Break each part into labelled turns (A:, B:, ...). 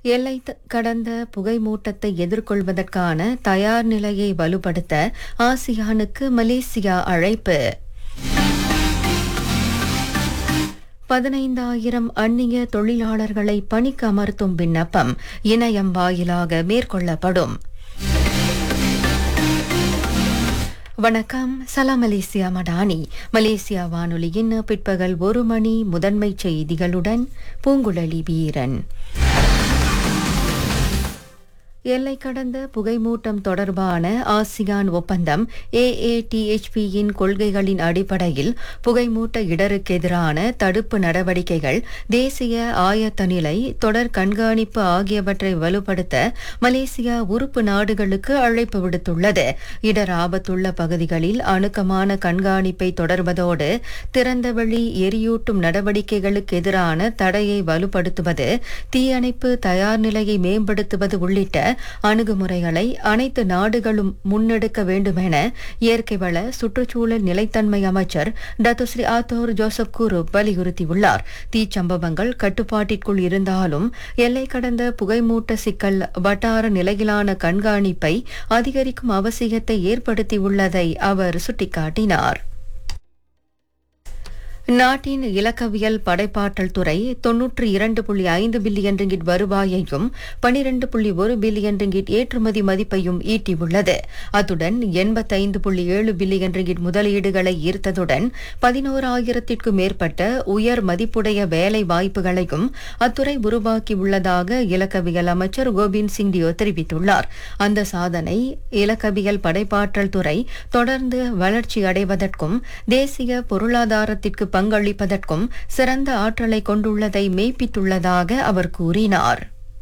A: எல்லை த- கடந்த புகைமூட்டத்தை எதிர்கொள்வதற்கான தயார் நிலையை வலுப்படுத்த ஆசியானுக்கு மலேசியா அழைப்பு பதினைந்தாயிரம் அந்நிய தொழிலாளர்களை பணிக்கு அமர்த்தும் விண்ணப்பம் இணையம் வாயிலாக மேற்கொள்ளப்படும் வணக்கம் சலாம் மலேசியா மடானி மலேசியா வானொலியின் பிற்பகல் ஒரு மணி முதன்மை செய்திகளுடன் பூங்குழலி வீரன் எல்லை கடந்த புகைமூட்டம் தொடர்பான ஆசியான் ஒப்பந்தம் ஏஏடிஎச்பியின் கொள்கைகளின் அடிப்படையில் புகைமூட்ட இடருக்கு எதிரான தடுப்பு நடவடிக்கைகள் தேசிய ஆயத்த நிலை தொடர் கண்காணிப்பு ஆகியவற்றை வலுப்படுத்த மலேசியா உறுப்பு நாடுகளுக்கு அழைப்பு விடுத்துள்ளது இடர் ஆபத்துள்ள பகுதிகளில் அணுக்கமான கண்காணிப்பை தொடர்வதோடு திறந்தவெளி எரியூட்டும் நடவடிக்கைகளுக்கு எதிரான தடையை வலுப்படுத்துவது தீயணைப்பு தயார் நிலையை மேம்படுத்துவது உள்ளிட்ட அணுகுமுறைகளை அனைத்து நாடுகளும் முன்னெடுக்க வேண்டுமென இயற்கை வள சுற்றுச்சூழல் நிலைத்தன்மை அமைச்சர் டத்துஸ்ரீ ஆத்தோர் ஜோசப் குரு வலியுறுத்தியுள்ளார் தீச்சம்பவங்கள் கட்டுப்பாட்டிற்குள் இருந்தாலும் எல்லை கடந்த புகைமூட்ட சிக்கல் வட்டார நிலையிலான கண்காணிப்பை அதிகரிக்கும் அவசியத்தை ஏற்படுத்தியுள்ளதை அவர் சுட்டிக்காட்டினார் நாட்டின் இலக்கவியல் படைப்பாற்றல் துறை தொன்னூற்றி இரண்டு புள்ளி ஐந்து பில்லியன் ரிங்கிட் வருவாயையும் பனிரெண்டு புள்ளி ஒரு பில்லியன் ரிங்கிட் ஏற்றுமதி மதிப்பையும் ஈட்டியுள்ளது அத்துடன் எண்பத்தைந்து புள்ளி ஏழு பில்லியன் ரிங்கிட் முதலீடுகளை ஈர்த்ததுடன் பதினோராயிரத்திற்கும் மேற்பட்ட உயர் மதிப்புடைய வேலை வாய்ப்புகளையும் அத்துறை உருவாக்கியுள்ளதாக இலக்கவியல் அமைச்சர் கோபிந்த் சிங் டியோ தெரிவித்துள்ளார் அந்த சாதனை இலக்கவியல் படைப்பாற்றல் துறை தொடர்ந்து வளர்ச்சி அடைவதற்கும் தேசிய பொருளாதாரத்திற்கு பங்களிப்பதற்கும் சிறந்த ஆற்றலை கொண்டுள்ளதை மெய்ப்பித்துள்ளதாக அவர் கூறினார்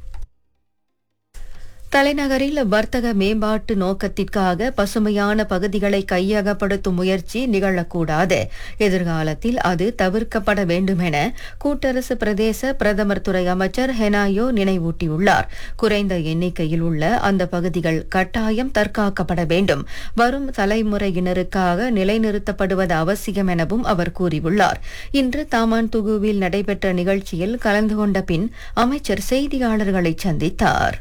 A: தலைநகரில் வர்த்தக மேம்பாட்டு நோக்கத்திற்காக பசுமையான பகுதிகளை கையகப்படுத்தும் முயற்சி நிகழக்கூடாது எதிர்காலத்தில் அது தவிர்க்கப்பட வேண்டுமென கூட்டரசு பிரதேச பிரதமர் துறை அமைச்சர் ஹெனாயோ நினைவூட்டியுள்ளார் குறைந்த எண்ணிக்கையில் உள்ள அந்த பகுதிகள் கட்டாயம் தற்காக்கப்பட வேண்டும் வரும் தலைமுறையினருக்காக நிலைநிறுத்தப்படுவது அவசியம் எனவும் அவர் கூறியுள்ளார் இன்று தாமான் துகுவில் நடைபெற்ற நிகழ்ச்சியில் கலந்து கொண்ட பின் அமைச்சர் செய்தியாளர்களை சந்தித்தார்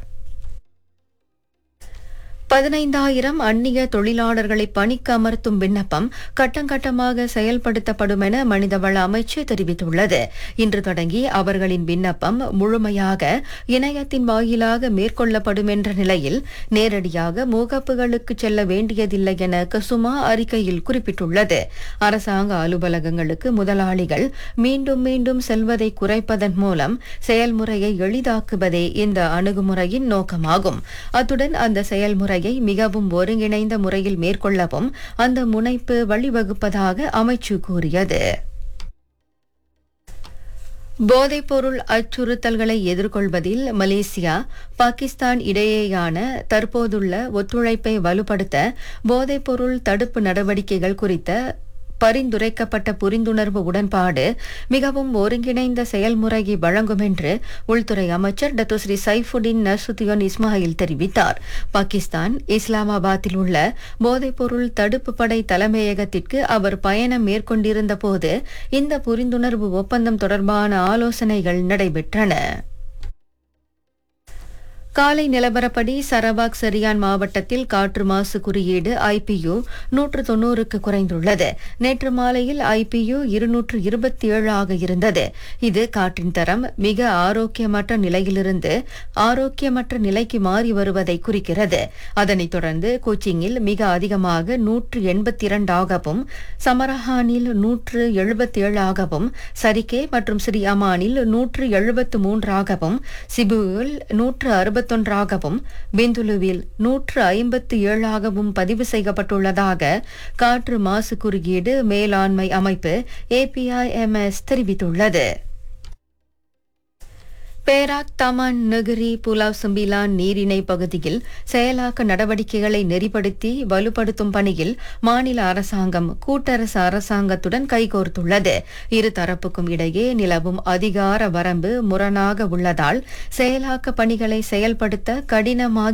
A: பதினைந்தாயிரம் அந்நிய தொழிலாளர்களை பணிக்கு அமர்த்தும் விண்ணப்பம் கட்டங்கட்டமாக செயல்படுத்தப்படும் என மனிதவள அமைச்சு தெரிவித்துள்ளது இன்று தொடங்கி அவர்களின் விண்ணப்பம் முழுமையாக இணையத்தின் வாயிலாக மேற்கொள்ளப்படும் என்ற நிலையில் நேரடியாக முகப்புகளுக்கு செல்ல வேண்டியதில்லை என கசுமா அறிக்கையில் குறிப்பிட்டுள்ளது அரசாங்க அலுவலகங்களுக்கு முதலாளிகள் மீண்டும் மீண்டும் செல்வதை குறைப்பதன் மூலம் செயல்முறையை எளிதாக்குவதே இந்த அணுகுமுறையின் நோக்கமாகும் அத்துடன் அந்த செயல்முறையை மிகவும் ஒருங்கிணைந்த முறையில் மேற்கொள்ளவும் அந்த முனைப்பு வழிவகுப்பதாக அமைச்சு கூறியது போதைப்பொருள் அச்சுறுத்தல்களை எதிர்கொள்வதில் மலேசியா பாகிஸ்தான் இடையேயான தற்போதுள்ள ஒத்துழைப்பை வலுப்படுத்த போதைப்பொருள் தடுப்பு நடவடிக்கைகள் குறித்த பரிந்துரைக்கப்பட்ட புரிந்துணர்வு உடன்பாடு மிகவும் ஒருங்கிணைந்த செயல்முறையை வழங்கும் என்று உள்துறை அமைச்சர் டத்துஸ்ரீ சைஃபுடின் நசுத்தியோன் இஸ்மாயில் தெரிவித்தார் பாகிஸ்தான் இஸ்லாமாபாத்தில் உள்ள போதைப்பொருள் தடுப்பு படை தலைமையகத்திற்கு அவர் பயணம் மேற்கொண்டிருந்த போது இந்த புரிந்துணர்வு ஒப்பந்தம் தொடர்பான ஆலோசனைகள் நடைபெற்றன காலை நிலவரப்படி சரவாக் சரியான் மாவட்டத்தில் காற்று மாசு குறியீடு ஐபியு நூற்று தொன்னூறுக்கு குறைந்துள்ளது நேற்று மாலையில் ஐபியு இருநூற்று இருபத்தி ஏழு ஆக இருந்தது இது காற்றின் தரம் மிக ஆரோக்கியமற்ற நிலையிலிருந்து ஆரோக்கியமற்ற நிலைக்கு மாறி வருவதை குறிக்கிறது அதனைத் தொடர்ந்து கோச்சிங்கில் மிக அதிகமாக நூற்று எண்பத்தி இரண்டாகவும் சமரஹானில் நூற்று எழுபத்தி ஏழாகவும் சரிகே மற்றும் ஸ்ரீ அமானில் நூற்று எழுபத்து மூன்றாகவும் சிபுவில் நூற்று அறுபத்தொன்றாகவும் பிந்துலுவில் நூற்று ஐம்பத்து ஏழாகவும் பதிவு செய்யப்பட்டுள்ளதாக காற்று மாசு குறியீடு மேலாண்மை அமைப்பு ஏபிஐஎம்எஸ் தெரிவித்துள்ளது பேராக் தமான் நகரி புலாவ் சம்பிலான் நீரிணை பகுதியில் செயலாக்க நடவடிக்கைகளை நெறிப்படுத்தி வலுப்படுத்தும் பணியில் மாநில அரசாங்கம் கூட்டரசு அரசாங்கத்துடன் கைகோர்த்துள்ளது இரு தரப்புக்கும் இடையே நிலவும் அதிகார வரம்பு முரணாக உள்ளதால் செயலாக்க பணிகளை செயல்படுத்த கடினமாக